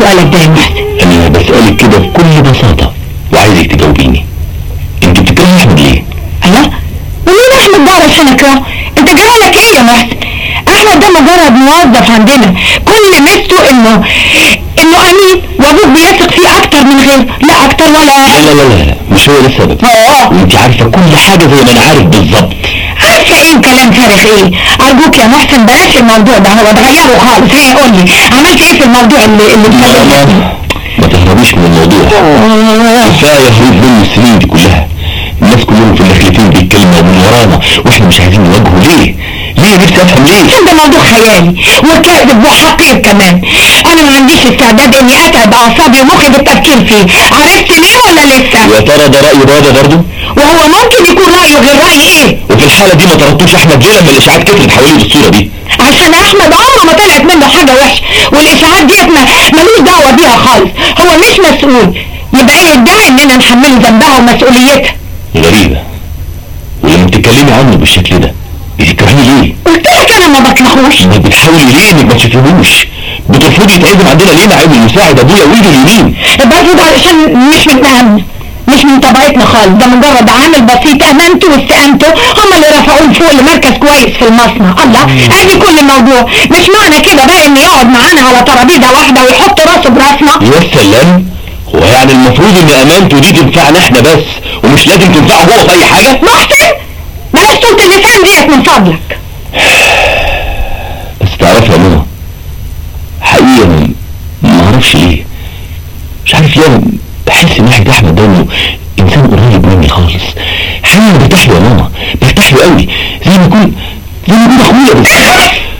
سؤالك ده يا محسن انا بسألك كده بكل بساطة وعايزك تجاوبيني انت بتكرهي احمد ليه؟ الله ومين احمد ده علشان اكرهه انت جرالك ايه يا محسن احمد ده مجرد موظف عندنا كل ميزته انه انه امين وابوك بيثق فيه اكتر من غيره لا اكتر ولا لا لا لا لا مش هو ده السبب اه وانت عارفة كل حاجة زي ما انا عارف بالظبط عارفه ايه وكلام فارغ ايه ارجوك يا محسن بلاش الموضوع ده هو اتغيره خالص هي قول لي عملت ايه في الموضوع اللي اللي اتكلمت فيه ماما ما تهربيش من الموضوع كفاية هروب منه السنين دي كلها الناس كلهم في النخلتين بيتكلموا من ورانا واحنا مش عايزين نواجهه ليه؟ ليه نفسي افهم ليه؟ عشان ده موضوع خيالي وكاذب وحقير كمان انا ما عنديش استعداد اني اتعب اعصابي ومخي بالتفكير فيه عرفت ليه ولا لسه يا ترى ده رأي بابا برضه؟ وهو ممكن يكون رايه غير رايي ايه وفي الحالة دي ما طردتوش احمد ليه لما الاشاعات كترت حوالين الصورة دي؟ عشان احمد عمره ما طلعت منه حاجه وحشه والاشاعات ديت ما ملوش دعوه بيها خالص هو مش مسؤول يبقى ايه الداعي اننا نحمله ذنبها ومسؤوليتها غريبة ولما بتتكلمي عنه بالشكل ده بتكرهيه ليه؟ قلت لك انا ما بطلعوش ما بتحاولي ليه انك ما تشوفيهوش؟ بترفضي تعزم عندنا ليه نعيب المساعد ابويا وايده اليمين؟ برفض علشان مش من مهامنا مش من طبيعتنا خالص ده مجرد عامل بسيط امانته واستقامته هم اللي رفعوه فوق لمركز كويس في المصنع الله ادي كل الموضوع مش معنى كده بقى ان يقعد معانا على ترابيزه واحده ويحط راسه براسنا يا سلام هو يعني المفروض ان امانته دي تنفعنا احنا بس ومش لازم تنفعه هو في اي حاجة؟ محسن بلاش صوت اللسان ديت من فضلك بس تعرفي يا ماما حقيقة أنا ما اعرفش ليه مش عارف ليه أنا بحس ان ناحية احمد ده انه انسان قريب مني خالص حقيقة أنا برتاح له يا ماما برتاح له قوي زي ما يكون زي ما يكون اخويا بالظبط